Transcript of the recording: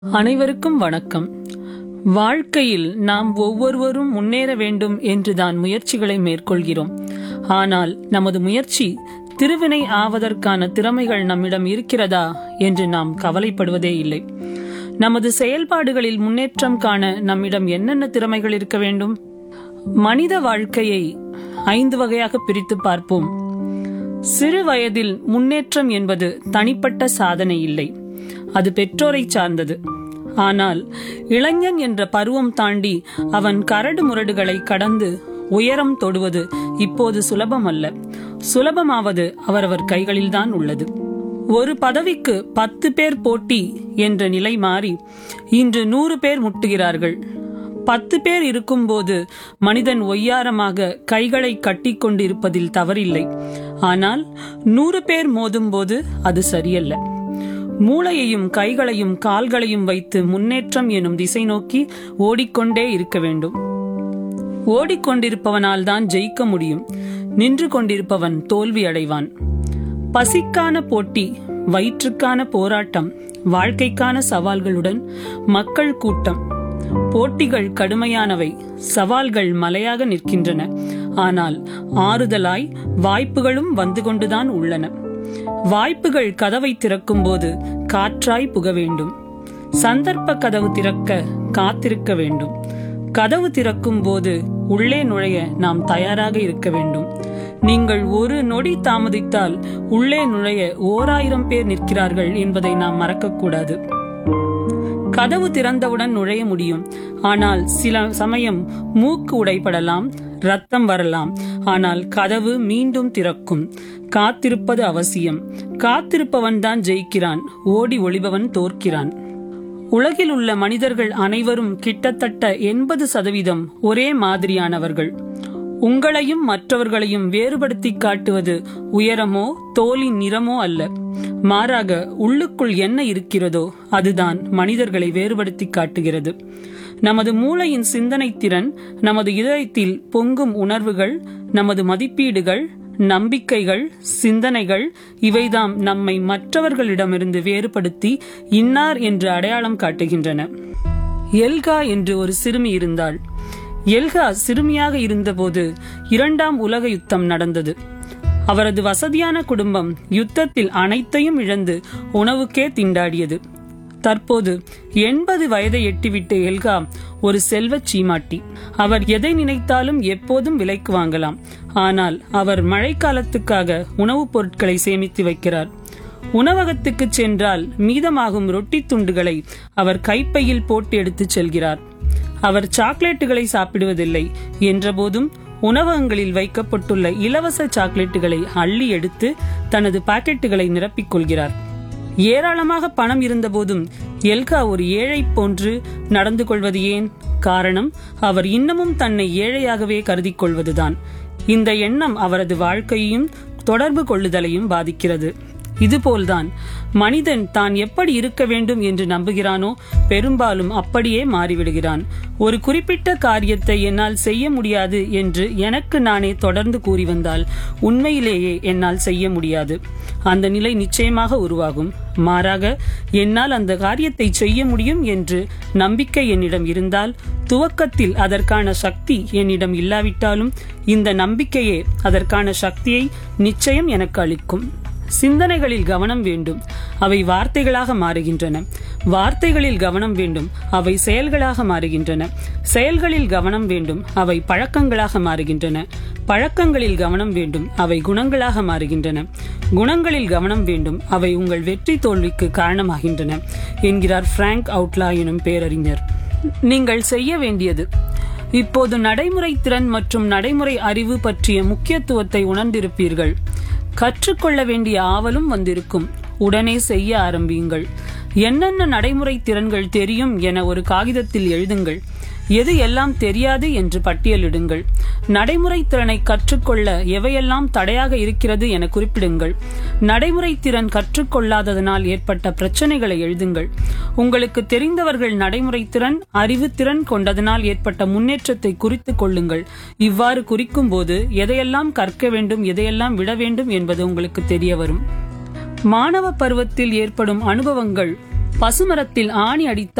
அனைவருக்கும் வணக்கம் வாழ்க்கையில் நாம் ஒவ்வொருவரும் முன்னேற வேண்டும் என்றுதான் முயற்சிகளை மேற்கொள்கிறோம் ஆனால் நமது முயற்சி திருவினை ஆவதற்கான திறமைகள் நம்மிடம் இருக்கிறதா என்று நாம் கவலைப்படுவதே இல்லை நமது செயல்பாடுகளில் முன்னேற்றம் காண நம்மிடம் என்னென்ன திறமைகள் இருக்க வேண்டும் மனித வாழ்க்கையை ஐந்து வகையாக பிரித்து பார்ப்போம் சிறு வயதில் முன்னேற்றம் என்பது தனிப்பட்ட சாதனை இல்லை அது பெற்றோரை சார்ந்தது ஆனால் இளைஞன் என்ற பருவம் தாண்டி அவன் கரடு முரடுகளை கடந்து உயரம் தொடுவது இப்போது சுலபம் அல்ல சுலபமாவது அவரவர் கைகளில்தான் உள்ளது ஒரு பதவிக்கு பத்து பேர் போட்டி என்ற நிலை மாறி இன்று நூறு பேர் முட்டுகிறார்கள் பத்து பேர் இருக்கும்போது மனிதன் ஒய்யாரமாக கைகளை கட்டிக்கொண்டிருப்பதில் தவறில்லை ஆனால் நூறு பேர் மோதும்போது அது சரியல்ல மூளையையும் கைகளையும் கால்களையும் வைத்து முன்னேற்றம் எனும் திசை நோக்கி ஓடிக்கொண்டே இருக்க வேண்டும் ஓடிக்கொண்டிருப்பவனால் தான் ஜெயிக்க முடியும் நின்று கொண்டிருப்பவன் தோல்வி அடைவான் பசிக்கான போட்டி வயிற்றுக்கான போராட்டம் வாழ்க்கைக்கான சவால்களுடன் மக்கள் கூட்டம் போட்டிகள் கடுமையானவை சவால்கள் மலையாக நிற்கின்றன ஆனால் ஆறுதலாய் வாய்ப்புகளும் வந்து கொண்டுதான் உள்ளன வாய்ப்புகள் கதவை திறக்கும்போது காற்றாய் புக வேண்டும் சந்தர்ப்ப கதவு திறக்க காத்திருக்க வேண்டும் கதவு திறக்கும் போது உள்ளே நுழைய நாம் தயாராக இருக்க வேண்டும் நீங்கள் ஒரு நொடி தாமதித்தால் உள்ளே நுழைய ஓராயிரம் பேர் நிற்கிறார்கள் என்பதை நாம் மறக்கக்கூடாது கதவு திறந்தவுடன் நுழைய முடியும் ஆனால் சில சமயம் மூக்கு உடைபடலாம் ரத்தம் வரலாம் ஆனால் கதவு மீண்டும் திறக்கும் காத்திருப்பது அவசியம் காத்திருப்பவன் தான் ஜெயிக்கிறான் ஓடி ஒளிபவன் தோற்கிறான் உலகில் உள்ள மனிதர்கள் அனைவரும் கிட்டத்தட்ட எண்பது சதவீதம் ஒரே மாதிரியானவர்கள் உங்களையும் மற்றவர்களையும் வேறுபடுத்தி காட்டுவது உயரமோ தோலின் நிறமோ அல்ல மாறாக உள்ளுக்குள் என்ன இருக்கிறதோ அதுதான் மனிதர்களை வேறுபடுத்தி காட்டுகிறது நமது மூளையின் சிந்தனை திறன் நமது இதயத்தில் பொங்கும் உணர்வுகள் நமது மதிப்பீடுகள் நம்பிக்கைகள் சிந்தனைகள் இவைதாம் நம்மை மற்றவர்களிடமிருந்து வேறுபடுத்தி இன்னார் என்று அடையாளம் காட்டுகின்றன எல்கா என்று ஒரு சிறுமி இருந்தாள் எல்கா சிறுமியாக இருந்தபோது இரண்டாம் உலக யுத்தம் நடந்தது அவரது வசதியான குடும்பம் யுத்தத்தில் அனைத்தையும் இழந்து உணவுக்கே திண்டாடியது தற்போது எண்பது வயதை எட்டிவிட்ட எல்கா ஒரு செல்வச் சீமாட்டி அவர் எதை நினைத்தாலும் எப்போதும் விலைக்கு வாங்கலாம் ஆனால் அவர் மழைக்காலத்துக்காக உணவுப் பொருட்களை சேமித்து வைக்கிறார் உணவகத்துக்கு சென்றால் மீதமாகும் ரொட்டி துண்டுகளை அவர் கைப்பையில் போட்டு எடுத்துச் செல்கிறார் அவர் சாக்லேட்டுகளை சாப்பிடுவதில்லை என்றபோதும் உணவகங்களில் வைக்கப்பட்டுள்ள இலவச சாக்லேட்டுகளை அள்ளி எடுத்து தனது பாக்கெட்டுகளை நிரப்பிக் கொள்கிறார் ஏராளமாக பணம் இருந்தபோதும் எல்கா ஒரு ஏழை போன்று நடந்து கொள்வது ஏன் காரணம் அவர் இன்னமும் தன்னை ஏழையாகவே கருதி கொள்வதுதான் இந்த எண்ணம் அவரது வாழ்க்கையையும் தொடர்பு கொள்ளுதலையும் பாதிக்கிறது இதுபோல்தான் மனிதன் தான் எப்படி இருக்க வேண்டும் என்று நம்புகிறானோ பெரும்பாலும் அப்படியே மாறிவிடுகிறான் ஒரு குறிப்பிட்ட காரியத்தை என்னால் செய்ய முடியாது என்று எனக்கு நானே தொடர்ந்து கூறி வந்தால் உண்மையிலேயே என்னால் செய்ய முடியாது அந்த நிலை நிச்சயமாக உருவாகும் மாறாக என்னால் அந்த காரியத்தை செய்ய முடியும் என்று நம்பிக்கை என்னிடம் இருந்தால் துவக்கத்தில் அதற்கான சக்தி என்னிடம் இல்லாவிட்டாலும் இந்த நம்பிக்கையே அதற்கான சக்தியை நிச்சயம் எனக்கு அளிக்கும் சிந்தனைகளில் கவனம் வேண்டும் அவை வார்த்தைகளாக மாறுகின்றன வார்த்தைகளில் கவனம் வேண்டும் அவை செயல்களாக மாறுகின்றன செயல்களில் கவனம் வேண்டும் அவை பழக்கங்களாக மாறுகின்றன பழக்கங்களில் கவனம் வேண்டும் அவை குணங்களாக மாறுகின்றன குணங்களில் கவனம் வேண்டும் அவை உங்கள் வெற்றி தோல்விக்கு காரணமாகின்றன என்கிறார் பிராங்க் அவுட்லா எனும் பேரறிஞர் நீங்கள் செய்ய வேண்டியது இப்போது நடைமுறை திறன் மற்றும் நடைமுறை அறிவு பற்றிய முக்கியத்துவத்தை உணர்ந்திருப்பீர்கள் கற்றுக்கொள்ள வேண்டிய ஆவலும் வந்திருக்கும் உடனே செய்ய ஆரம்பியுங்கள் என்னென்ன நடைமுறை திறன்கள் தெரியும் என ஒரு காகிதத்தில் எழுதுங்கள் எது எல்லாம் தெரியாது என்று பட்டியலிடுங்கள் நடைமுறை திறனை கற்றுக்கொள்ள எவையெல்லாம் தடையாக இருக்கிறது என குறிப்பிடுங்கள் நடைமுறை திறன் கற்றுக்கொள்ளாததனால் ஏற்பட்ட பிரச்சனைகளை எழுதுங்கள் உங்களுக்கு தெரிந்தவர்கள் நடைமுறை திறன் அறிவு திறன் கொண்டதனால் ஏற்பட்ட முன்னேற்றத்தை குறித்துக் கொள்ளுங்கள் இவ்வாறு குறிக்கும் போது எதையெல்லாம் கற்க வேண்டும் எதையெல்லாம் விட வேண்டும் என்பது உங்களுக்கு தெரிய வரும் மாணவ பருவத்தில் ஏற்படும் அனுபவங்கள் பசுமரத்தில் ஆணி அடித்த